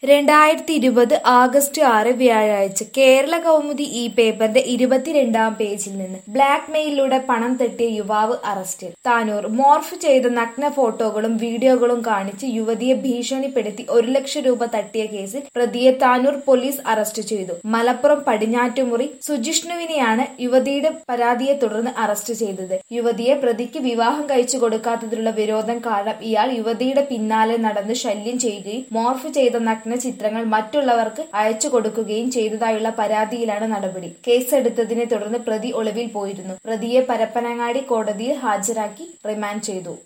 രണ്ടായിരത്തി ഇരുപത് ആഗസ്റ്റ് ആറ് വ്യാഴാഴ്ച കേരള കൗമുദി ഈ പേപ്പറിന്റെ ഇരുപത്തിരണ്ടാം പേജിൽ നിന്ന് ബ്ലാക്ക് മെയിലിലൂടെ പണം തട്ടിയ യുവാവ് അറസ്റ്റിൽ താനൂർ മോർഫ് ചെയ്ത നഗ്ന ഫോട്ടോകളും വീഡിയോകളും കാണിച്ച് യുവതിയെ ഭീഷണിപ്പെടുത്തി ഒരു ലക്ഷം രൂപ തട്ടിയ കേസിൽ പ്രതിയെ താനൂർ പോലീസ് അറസ്റ്റ് ചെയ്തു മലപ്പുറം പടിഞ്ഞാറ്റുമുറി സുജിഷ്ണുവിനെയാണ് യുവതിയുടെ പരാതിയെ തുടർന്ന് അറസ്റ്റ് ചെയ്തത് യുവതിയെ പ്രതിക്ക് വിവാഹം കഴിച്ചു കൊടുക്കാത്തതിലുള്ള വിരോധം കാരണം ഇയാൾ യുവതിയുടെ പിന്നാലെ നടന്ന് ശല്യം ചെയ്യുകയും മോർഫ് ചെയ്ത നഗ്ന ചിത്രങ്ങൾ മറ്റുള്ളവർക്ക് അയച്ചു കൊടുക്കുകയും ചെയ്തതായുള്ള പരാതിയിലാണ് നടപടി കേസെടുത്തതിനെ തുടർന്ന് പ്രതി ഒളിവിൽ പോയിരുന്നു പ്രതിയെ പരപ്പനങ്ങാടി കോടതിയിൽ ഹാജരാക്കി റിമാൻഡ് ചെയ്തു